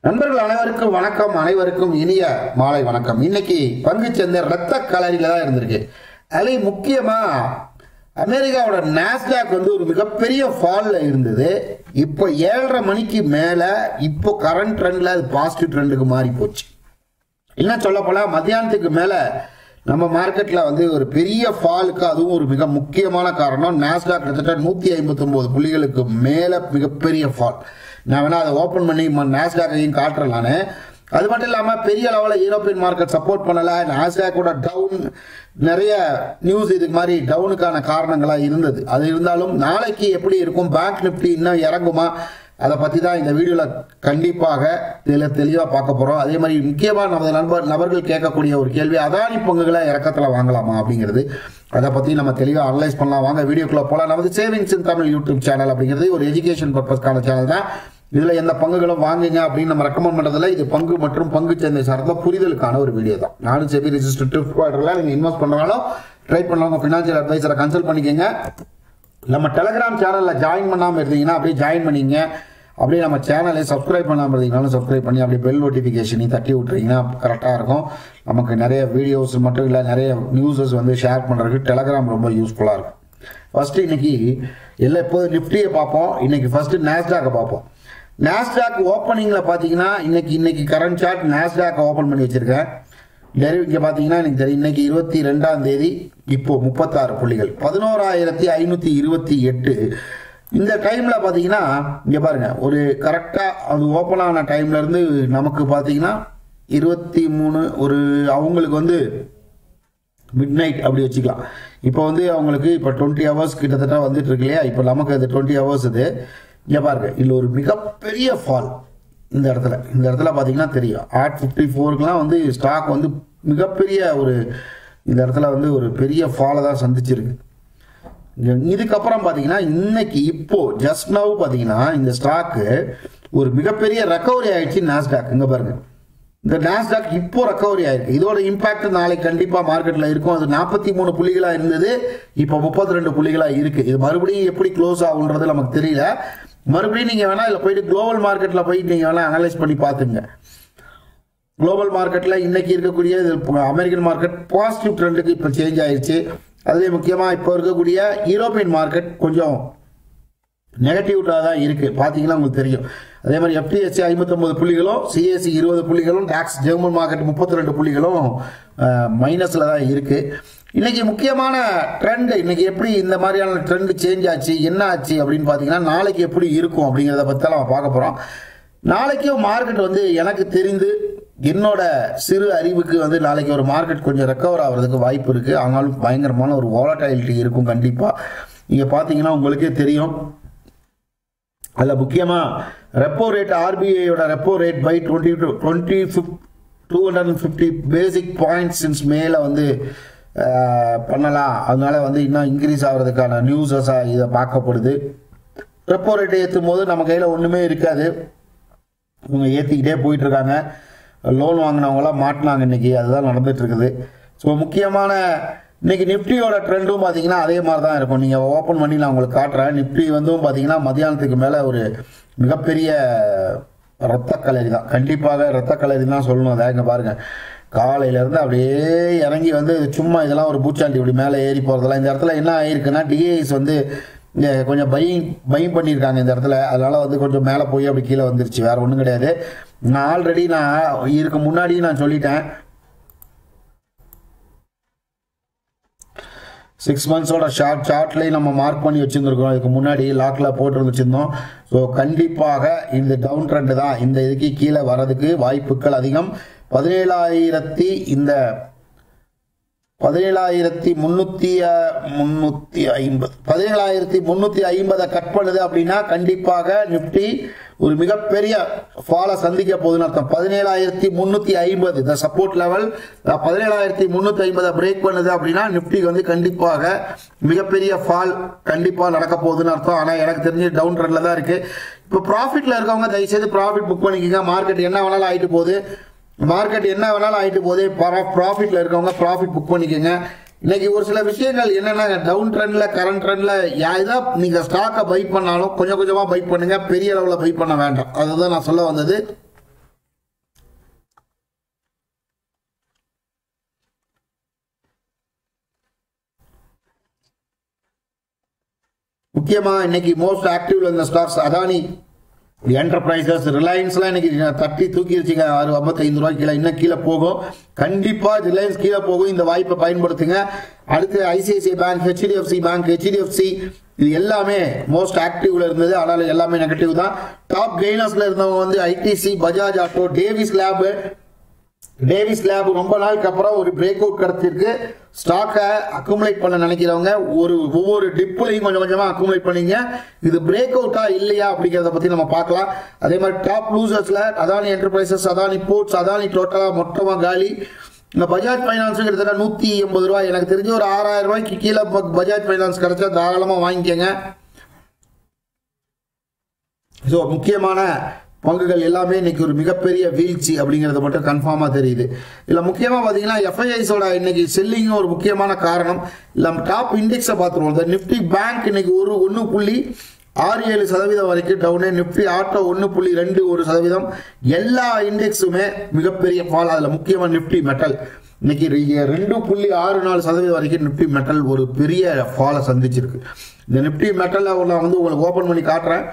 நண்பர்கள் அனைவருக்கும் வணக்கம் அனைவருக்கும் இனிய மாலை வணக்கம் இன்னைக்கு பங்குச்சந்தை ரத்த கலரியில தான் இருந்திருக்கு அதில் முக்கியமா அமெரிக்காவோட நாஸ்டாக் வந்து ஒரு மிகப்பெரிய ஃபால்ல இருந்தது இப்போ ஏழரை மணிக்கு மேல இப்போ கரண்ட் ட்ரெண்ட்ல அது பாசிட்டிவ் ட்ரெண்டுக்கு மாறி போச்சு என்ன சொல்ல போனா மத்தியானத்துக்கு மேல நம்ம மார்க்கெட்ல வந்து ஒரு பெரிய ஃபாலுக்கு அதுவும் ஒரு மிக முக்கியமான காரணம் நாஸ்டாக் கிட்டத்தட்ட நூத்தி ஐம்பத்தி ஒன்பது புள்ளிகளுக்கு மேல மிகப்பெரிய ஃபால் நான் வேணா அதை ஓப்பன் பண்ணி நாஸ்டாக்கையும் காட்டுறேன் நான் அது மட்டும் இல்லாம பெரிய லெவலில் யூரோப்பியன் மார்க்கெட் சப்போர்ட் பண்ணல நாஸ்டாக்கோட டவுன் நிறைய நியூஸ் இதுக்கு மாதிரி டவுனுக்கான காரணங்களா இருந்தது அது இருந்தாலும் நாளைக்கு எப்படி இருக்கும் பேங்க் நிப்டி இன்னும் இறங்குமா அதை பற்றி தான் இந்த வீடியோவில் கண்டிப்பாக இதில் தெளிவாக பார்க்க போகிறோம் அதே மாதிரி முக்கியமாக நமது நண்பர் நபர்கள் கேட்கக்கூடிய ஒரு கேள்வி அதானி பங்குகளை இறக்கத்தில் வாங்கலாமா அப்படிங்கிறது அதை பற்றி நம்ம தெளிவாக அனலைஸ் பண்ணலாம் வாங்க வீடியோக்குள்ளே போகலாம் நமது savings in Tamil YouTube channel அப்படிங்கிறது ஒரு எஜுகேஷன் பர்பஸ்க்கான சேனல் தான் இதில் எந்த பங்குகளும் வாங்குங்க அப்படின்னு நம்ம ரெக்கமெண்ட் பண்ணுறதுல இது பங்கு மற்றும் பங்கு சந்தை சார்ந்த புரிதலுக்கான ஒரு வீடியோ தான் நானும் செபி ரெஜிஸ்டர் ட்ரிப் பாய்டரில் நீங்கள் இன்வெஸ்ட் பண்ணுறாலும் ட்ரை பண்ணலாம் உங்கள் ஃபினான்ஷியல் அட்வைசரை கன்சல்ட் பண்ணிக்கோங்க நம்ம டெலகிராம் சேனலில் ஜாயின் பண்ணாமல் இருந்தீங்கன்னா அப்படியே ஜாயின் பண்ணிங்க அப்படியே நம்ம சேனலை சப்ஸ்கிரைப் பண்ணாமல் இருந்தீங்கனாலும் சப்ஸ்கிரைப் பண்ணி அப்படியே பெல் நோட்டிஃபிகேஷனையும் தட்டி விட்டுறீங்கன்னா கரெக்டாக இருக்கும் நமக்கு நிறைய வீடியோஸ் மட்டும் இல்லை நிறைய நியூஸஸ் வந்து ஷேர் பண்ணுறதுக்கு டெலகிராம் ரொம்ப யூஸ்ஃபுல்லாக இருக்கும் ஃபஸ்ட்டு இன்னைக்கு எல்லாம் இப்போ நிஃப்டியை பார்ப்போம் இன்னைக்கு ஃபஸ்ட்டு நேஸ்டாக்கை பார்ப்போம் நேஸ்டாக் ஓப்பனிங்கில் பார்த்தீங்கன்னா இன்னைக்கு இன்னைக்கு கரண்ட் சார்ட் நேஸ்டாக்கை ஓப்பன் பண்ணி வச்சிருக்கேன் டெரிவ் இங்கே பார்த்தீங்கன்னா எனக்கு தெரியும் இன்னைக்கு இருபத்தி ரெண்டாம் தேதி இப்போ முப்பத்தாறு புள்ளிகள் பதினோராயிரத்தி ஐநூற்றி இருபத்தி எட்டு இந்த டைமில் பார்த்தீங்கன்னா இங்கே பாருங்க ஒரு கரெக்டாக அது ஓப்பன் ஆன டைம்லேருந்து நமக்கு பார்த்தீங்கன்னா இருபத்தி மூணு ஒரு அவங்களுக்கு வந்து மிட் நைட் அப்படி வச்சுக்கலாம் இப்போ வந்து அவங்களுக்கு இப்போ டுவெண்ட்டி ஹவர்ஸ் கிட்டத்தட்ட வந்துட்டு இருக்கு இல்லையா இப்போ நமக்கு அது டுவெண்ட்டி ஹவர்ஸ் இது இங்கே பாருங்க இதில் ஒரு மிகப்பெரிய ஃபால் இந்த இடத்துல இந்த இடத்துல பார்த்தீங்கன்னா தெரியும் ஆட் ஃபிஃப்டி ஃபோருக்குலாம் வந்து ஸ்டாக் வந்து மிகப்பெரிய ஒரு இந்த இடத்துல வந்து ஒரு பெரிய ஃபாலை தான் சந்திச்சிருக்கு இங்க- இதுக்கப்புறம் பார்த்தீங்கன்னா இன்னைக்கு இப்போ ஜஸ்ட் நவ் பார்த்தீங்கன்னா இந்த ஸ்டாக்கு ஒரு மிகப்பெரிய ரெக்கவரி ஆயிடுச்சு நாஸ்டாக் இங்க பாருங்க இந்த நாஸ்டாக் இப்போ ரெக்கவரி ஆயிருக்கு இதோட இம்பாக்ட் நாளைக்கு கண்டிப்பா மார்க்கெட்ல இருக்கும் அது நாற்பத்தி மூணு புள்ளிகளா இருந்தது இப்போ முப்பத்தி ரெண்டு புள்ளிகளா இருக்கு இது மறுபடியும் எப்படி க்ளோஸ் ஆகுன்றது நமக்கு தெரியல மறுபடியும் நீங்க வேணா இதுல போயிட்டு குளோபல் மார்க்கெட்ல போயிட்டு நீங்க வேணா அனலைஸ் பண்ணி பாத்துங்க குளோபல் மார்க்கெட்ல இன்னைக்கு இருக்கக்கூடிய இது ப- அமெரிக்கன் மார்க்கெட் பாசிட்டிவ் ட்ரெண்டுக்கு இப்போ சேஞ்ச் ஆயிருச்சு அதுலேயே முக்கியமாக இப்போ இருக்கக்கூடிய யூரோப்பியன் மார்க்கெட் கொஞ்சம் நெகட்டிவ்டாக தான் இருக்கு பார்த்தீங்கன்னா உங்களுக்கு தெரியும் அதே மாதிரி எஃப்டிஎஸ்சி ஐம்பத்தொம்பது புள்ளிகளும் சிஎஸ்சி இருபது புள்ளிகளும் டாக்ஸ் ஜெர்மன் மார்க்கெட் முப்பத்தி ரெண்டு புள்ளிகளும் மைனஸில் தான் இருக்கு இன்னைக்கு முக்கியமான ட்ரெண்ட் இன்னைக்கு எப்படி இந்த மாதிரியான ட்ரெண்ட் சேஞ்ச் ஆச்சு என்ன ஆச்சு அப்படின்னு பார்த்தீங்கன்னா நாளைக்கு எப்படி இருக்கும் அப்படிங்கிறத பற்றி தான் நம்ம பார்க்க போகிறோம் நாளைக்கும் மார்க்கெட் வந்து எனக்கு தெரிந்து என்னோட சிறு அறிவுக்கு வந்து நாளைக்கு ஒரு மார்க்கெட் கொஞ்சம் ரெக்கவர் ஆகிறதுக்கு வாய்ப்பு இருக்குது ஆனாலும் பயங்கரமான ஒரு வாலட்டாலிட்டி இருக்கும் கண்டிப்பாக நீங்கள் பார்த்தீங்கன்னா உங்களுக்கே தெரியும் அதில் முக்கியமாக ரெப்போ ரேட் ஆர்பிஐயோட repo rate by twenty two twenty two hundred and fifty basic points மேலே வந்து அஹ், பண்ணலாம் அதனால வந்து இன்னும் இன்க்ரீஸ் ஆகிறதுக்கான நியூஸஸாக இதை பார்க்கப்படுது ரெப்போ ரேட்டை ஏற்றும் போது நம்ம கையில் ஒன்றுமே இருக்காது இவங்க ஏற்றிக்கிட்டே போயிட்டு இருக்காங்க லோன் வாங்கினவங்களாம் மாட்டினாங்க இன்னைக்கு அதுதான் நடந்துட்டு இருக்குது ஸோ முக்கியமான இன்னைக்கு நிஃப்டியோட ட்ரெண்டும் பார்த்தீங்கன்னா அதே மாதிரி தான் இருக்கும் நீங்கள் ஓப்பன் பண்ணி நான் உங்களுக்கு காட்டுறேன் நிஃப்டி வந்து பார்த்தீங்கன்னா மதியானத்துக்கு மேலே ஒரு மிகப்பெரிய ரத்த கலரி தான் கண்டிப்பாக ரத்த கலரி தான் சொல்லணும் அதை இங்கே பாருங்க காலையிலேருந்து அப்படியே இறங்கி வந்து சும்மா இதெல்லாம் ஒரு பூச்சாண்டி இப்படி மேலே ஏறி போகிறதெல்லாம் இந்த இடத்துல என்ன ஆயிருக்குன்னா டிஏஎஸ் வந்து இங்க கொஞ்சம் பையிங் பையிங் பண்ணியிருக்காங்க இந்த இடத்துல அதனால வந்து கொஞ்சம் மேலே போய் அப்படி கீழே வந்துருச்சு வேற ஒன்றும் கிடையாது நான் ஆல்ரெடி நான் இதுக்கு முன்னாடி நான் சொல்லிட்டேன் சிக்ஸ் மந்த்ஸோட ஷார்ட் சார்ட்லேயும் நம்ம மார்க் பண்ணி வச்சுருந்துருக்கோம் இதுக்கு முன்னாடி லாக்கில் போட்டு வச்சுருந்தோம் ஸோ கண்டிப்பாக இந்த டவுன் ட்ரெண்டு தான் இந்த இதுக்கு கீழே வர்றதுக்கு வாய்ப்புகள் அதிகம் பதினேழாயிரத்தி இந்த பதினேழாயிரத்தி முந்நூற்றி முந்நூற்றி ஐம்பது பதினேழாயிரத்தி முந்நூற்றி ஐம்பதை கட் பண்ணுது அப்படின்னா கண்டிப்பாக நிஃப்டி ஒரு மிகப்பெரிய ஃபாலை சந்திக்க போகுதுன்னு அர்த்தம் பதினேழாயிரத்தி முந்நூற்றி ஐம்பது இந்த சப்போர்ட் லெவல் பதினேழாயிரத்தி முந்நூற்றி ஐம்பதை பிரேக் பண்ணுது அப்படின்னா நிஃப்டி வந்து கண்டிப்பாக மிகப்பெரிய ஃபால் கண்டிப்பாக நடக்க போகுதுன்னு அர்த்தம் ஆனால் எனக்கு தெரிஞ்சு டவுன் ட்ரெண்டில் தான் இருக்குது இப்போ ப்ராஃபிட்டில் இருக்கவங்க தயவுசெய்து ப்ராஃபிட் புக் பண்ணிக்கோங்க மார்க்கெட் என்ன வேணாலும் ஆயிட்டு போகுது மார்க்கெட் என்ன வேணாலும் ஆயிட்டு போதே ப்ராஃபிட்ல இருக்கவங்க ப்ராஃபிட் புக் பண்ணிக்கோங்க இன்னைக்கு ஒரு சில விஷயங்கள் என்னன்னா டவுன் ட்ரெண்ட்ல கரண்ட் ட்ரெண்ட்ல ஏதா நீங்க ஸ்டாக்கை பை பண்ணாலும் கொஞ்சம் கொஞ்சமா பை பண்ணுங்க பெரிய அளவில் பை பண்ண வேண்டாம் அதுதான் நான் சொல்ல வந்தது முக்கியமா இன்னைக்கு மோஸ்ட் ஆக்டிவ்ல இருந்த ஸ்டாக்ஸ் அதானி என்டர்பிரைசஸ் ரிலையன்ஸ்லாம் இன்னைக்கு தட்டி தூக்கிடுச்சிங்க ஆறு ஐம்பத்தைந்து ரூபாய் கீழே இன்னும் கீழே போகும் கண்டிப்பா ரிலையன்ஸ் கீழே போகும் இந்த வாய்ப்பை பயன்படுத்துங்க அடுத்து ICICI bank HDFC bank HDFC இது எல்லாமே மோஸ்ட் ஆக்டிவ்ல இருந்தது ஆனால் எல்லாமே நெகட்டிவ் தான் டாப் கெய்னர்ஸ்ல இருந்தவங்க வந்து ITC Bajaj auto Divi's lab Divi's lab ரொம்ப நாளுக்கு அப்புறம் ஒரு பிரேக் அவுட் கிடைச்சிருக்கு ஸ்டாக்கை அக்குமுலேட் பண்ண நினைக்கிறவங்க ஒரு ஒவ்வொரு டிப்லையும் கொஞ்சம் கொஞ்சமா அக்குமுலேட் பண்ணீங்க இது பிரேக் அவுட்டா இல்லையா அப்படிங்கிறத பத்தி நம்ம பார்க்கலாம் அதே மாதிரி டாப் லூசர்ஸ்ல அதானி என்டர்பிரைசஸ் அதானி போர்ட்ஸ் அதானி டோட்டலா மொத்தமா காலி இந்த பஜாஜ் ஃபைனான்ஸ் கிட்டத்தட்ட நூத்தி எண்பது ரூபாய் எனக்கு தெரிஞ்ச ஒரு ஆறாயிரம் ரூபாய்க்கு கீழே ப- பஜாஜ் ஃபைனான்ஸ் கிடைச்சா தாராளமா வாங்கிக்கோங்க ஸோ முக்கியமான பங்குகள் எல்லாமே இன்னைக்கு ஒரு மிகப்பெரிய வீழ்ச்சி அப்படிங்கிறது மட்டும் கன்ஃபார்மாக தெரியுது இதில் முக்கியமாக பார்த்தீங்கன்னா எஃப்ஐஐஸோட இன்னைக்கு செல்லிங்கும் ஒரு முக்கியமான காரணம் இல்லை நம்ம டாப் இண்டெக்ஸை பார்த்துருவோம் இந்த நிஃப்டி பேங்க் இன்னைக்கு ஒரு ஒன்று புள்ளி ஆறு ஏழு சதவீதம் வரைக்கும் டவுனு நிஃப்டி ஆட்டோ ஒன்று புள்ளி ரெண்டு ஒரு சதவீதம் எல்லா இண்டெக்ஸுமே மிகப்பெரிய ஃபால் அதில் முக்கியமாக நிஃப்டி மெட்டல் இன்னைக்கு ரெ- ரெண்டு புள்ளி ஆறு நாலு சதவீதம் வரைக்கும் நிஃப்டி மெட்டல் ஒரு பெரிய ஃபாலை சந்திச்சிருக்கு இந்த நிஃப்டி மெட்டலில் நான் வந்து உங்களுக்கு ஓப்பன் பண்ணி காட்டுறேன்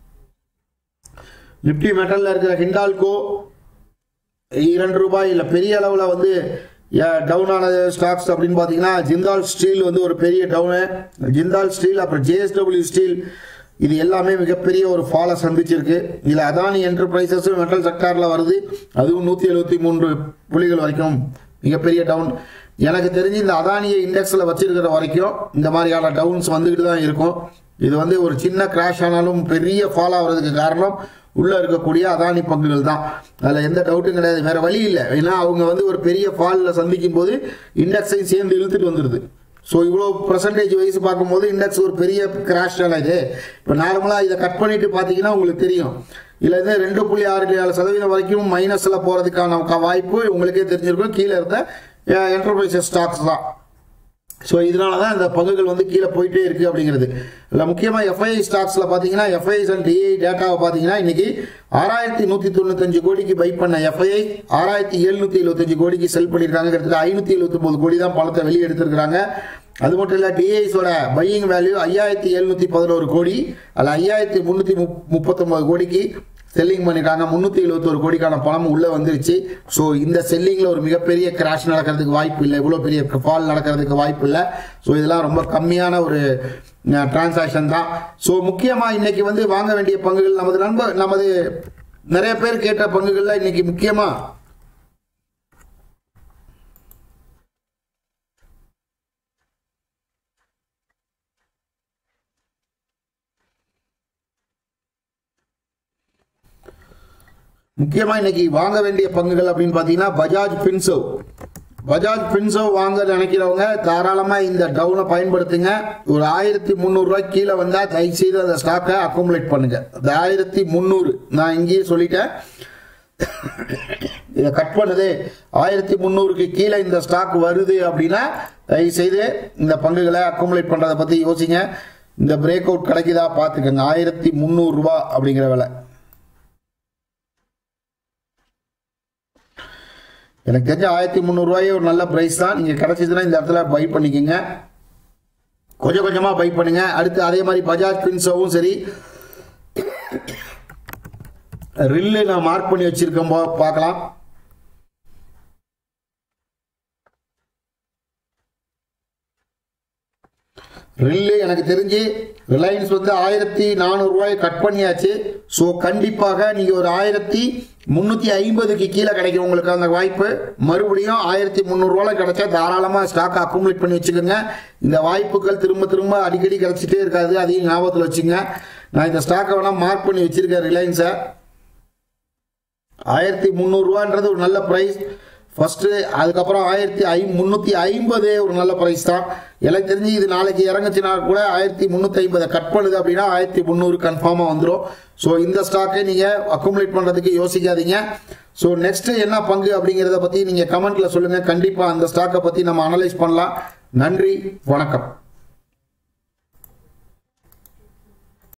நிப்டி மெட்டல்ல இருக்கிற ஹிண்டால்கோ இரண்டு ரூபாய் இல்லை பெரிய அளவில் வந்து டவுன் ஆன ஸ்டாக்ஸ் அப்படின்னு பார்த்தீங்கன்னா ஜிந்தால் ஸ்டீல் வந்து ஒரு பெரிய டவுனு ஜிந்தால் ஸ்டீல் அப்புறம் ஜேஎஸ்டபிள்யூ ஸ்டீல் இது எல்லாமே மிகப்பெரிய ஒரு ஃபாலை சந்திச்சிருக்கு இதில் அதானி என்டர்பிரைசஸும் மெட்டல் செக்டாரில் வருது அதுவும் நூற்றி எழுபத்தி மூன்று புள்ளிகள் வரைக்கும் மிகப்பெரிய டவுன் எனக்கு தெரிஞ்சு இந்த அதானியை இண்டெக்ஸில் வச்சிருக்கிற வரைக்கும் இந்த மாதிரியான டவுன்ஸ் வந்துக்கிட்டு தான் இருக்கும் இது வந்து ஒரு சின்ன கிராஷ் ஆனாலும் பெரிய ஃபால் ஆகிறதுக்கு காரணம் உள்ள இருக்கக்கூடிய அதானி பங்குகள் தான் அதில் எந்த டவுட்டும் கிடையாது வேற வழி இல்லை ஏன்னா அவங்க வந்து ஒரு பெரிய ஃபாலில் சந்திக்கும் போது இண்டெக்ஸையும் சேர்ந்து இழுத்துட்டு வந்துடுது ஸோ இவ்வளோ பர்சன்டேஜ் வைஸ் பார்க்கும்போது இண்டெக்ஸ் ஒரு பெரிய கிராஷ் தானே இது இப்போ நார்மலாக இதை கட் பண்ணிட்டு பார்த்தீங்கன்னா உங்களுக்கு தெரியும் இதில் இருந்து ரெண்டு புள்ளி ஆறு ஏழு சதவீதம் வரைக்கும் மைனஸில் போகிறதுக்கான க- வாய்ப்பு உங்களுக்கே தெரிஞ்சிருக்கும் கீழே இருந்த என்டர்பிரைசஸ் ஸ்டாக்ஸ் தான் ஸோ இதனால தான் இந்த பங்குகள் வந்து கீழே போயிட்டே இருக்கு அப்படிங்கிறது இல்லை முக்கியமாக எஃப்ஐஐ ஸ்டாக்ஸில் பார்த்தீங்கன்னா எஃப்ஐஐஸ் அண்ட் டிஐ டேட்டாவை பார்த்தீங்கன்னா இன்னைக்கு ஆறாயிரத்தி நூற்றி தொண்ணூத்தஞ்சு கோடிக்கு பை பண்ண எஃப்ஐஐ ஆறாயிரத்தி எழுநூற்றி எழுபத்தஞ்சு கோடிக்கு செல் பண்ணியிருக்காங்க கிட்டத்தட்ட ஐநூற்றி எழுபத்தொம்பது கோடி தான் பணத்தை வெளியே எடுத்திருக்கிறாங்க அது மட்டும் இல்லை டிஐஸோட பையிங் வேல்யூ ஐயாயிரத்தி எழுநூற்றி பதினோரு கோடி அல்ல ஐயாயிரத்தி முந்நூற்றி முப் முப்பத்தொம்பது கோடிக்கு செல்லிங் பண்ணிருக்காங்க முந்நூற்றி எழுபத்தோரு கோடிக்கான பணம் உள்ளே வந்துருச்சு ஸோ இந்த செல்லிங்கில் ஒரு மிகப்பெரிய கிராஷ் நடக்கிறதுக்கு வாய்ப்பு இல்லை இவ்வளோ பெரிய ஃபால் நடக்கிறதுக்கு வாய்ப்பு இல்லை ஸோ இதெல்லாம் ரொம்ப கம்மியான ஒரு டிரான்சாக்ஷன் தான் ஸோ முக்கியமாக இன்னைக்கு வந்து வாங்க வேண்டிய பங்குகள் நமது நண்பர் நமது நிறைய பேர் கேட்ட பங்குகளில் இன்னைக்கு முக்கியமாக முக்கியமா இன்னைக்கு வாங்க வேண்டிய பங்குகள் அப்படின்னு பாத்தீங்கன்னா பஜாஜ் பின்சோ பஜாஜ் பின்சோ வாங்க நினைக்கிறவங்க தாராளமா இந்த டவுனை பயன்படுத்துங்க ஒரு ஆயிரத்தி முந்நூறு ரூபாய் கீழே வந்தா தயவு செய்து அந்த ஸ்டாக்கை அக்குமுலேட் பண்ணுங்க இந்த ஆயிரத்தி முந்நூறு நான் இங்கேயே சொல்லிட்டேன் இதை கட் பண்ணுது ஆயிரத்தி முந்நூறுக்கு கீழே இந்த ஸ்டாக் வருது அப்படின்னா தயவு செய்து இந்த பங்குகளை அக்குமுலேட் பண்றதை பத்தி யோசிங்க இந்த பிரேக் அவுட் கிடைக்குதா பார்த்துக்கங்க ஆயிரத்தி முந்நூறு ரூபாய் அப்படிங்கிற விலை எனக்கு தெரிஞ்ச ஆயிரத்தி முந்நூறுரூவாயே ஒரு நல்ல ப்ரைஸ் தான் நீங்கள் கிடச்சிதுன்னா இந்த இடத்துல பை பண்ணிக்கோங்க கொஞ்சம் கொஞ்சமாக பை பண்ணுங்க அடுத்து அதே மாதிரி பஜாஜ் பின்சோவும் சரி ரில்லு நான் மார்க் பண்ணி வச்சிருக்கேன் பா- பார்க்கலாம் ரில்லு எனக்கு தெரிஞ்சு ரிலையன்ஸ் வந்து ஆயிரத்தி நானூறுரூவாய் கட் பண்ணியாச்சு ஸோ கண்டிப்பாக நீங்கள் ஒரு ஆயிரத்தி முந்நூற்றி ஐம்பதுக்கு கீழே கிடைக்கும் உங்களுக்கு அந்த வாய்ப்பு மறுபடியும் ஆயிரத்தி முந்நூறுரூவால கிடைச்சா தாராளமாக ஸ்டாக் அக்குமுலேட் பண்ணி வச்சுக்கோங்க இந்த வாய்ப்புகள் திரும்ப திரும்ப அடிக்கடி கிடைச்சிட்டே இருக்காது அதையும் ஞாபகத்தில் வச்சுங்க நான் இந்த ஸ்டாக்கை வேணால் மார்க் பண்ணி வச்சிருக்கேன் ரிலையன்ஸை ஆயிரத்தி முந்நூறுரூவான்றது ஒரு நல்ல ப்ரைஸ் ஃபர்ஸ்ட் அதுக்கப்புறம் ஆயிரத்தி ஐ முந்நூற்றி ஐம்பது ஒரு நல்ல ப்ரைஸ் தான் எனக்கு தெரிஞ்சு இது நாளைக்கு இறங்குச்சுன்னா கூட ஆயிரத்தி முந்நூற்றி ஐம்பதை கட் பண்ணுது அப்படின்னா ஆயிரத்தி முந்நூறு கன்ஃபார்மாக வந்துடும் ஸோ இந்த ஸ்டாக்கை நீங்கள் அக்குமுலேட் பண்ணுறதுக்கு யோசிக்காதீங்க ஸோ நெக்ஸ்ட் என்ன பங்கு அப்படிங்கிறத பற்றி நீங்கள் கமெண்ட்டில் சொல்லுங்கள் கண்டிப்பாக அந்த ஸ்டாக்கை பற்றி நம்ம அனலைஸ் பண்ணலாம் நன்றி வணக்கம்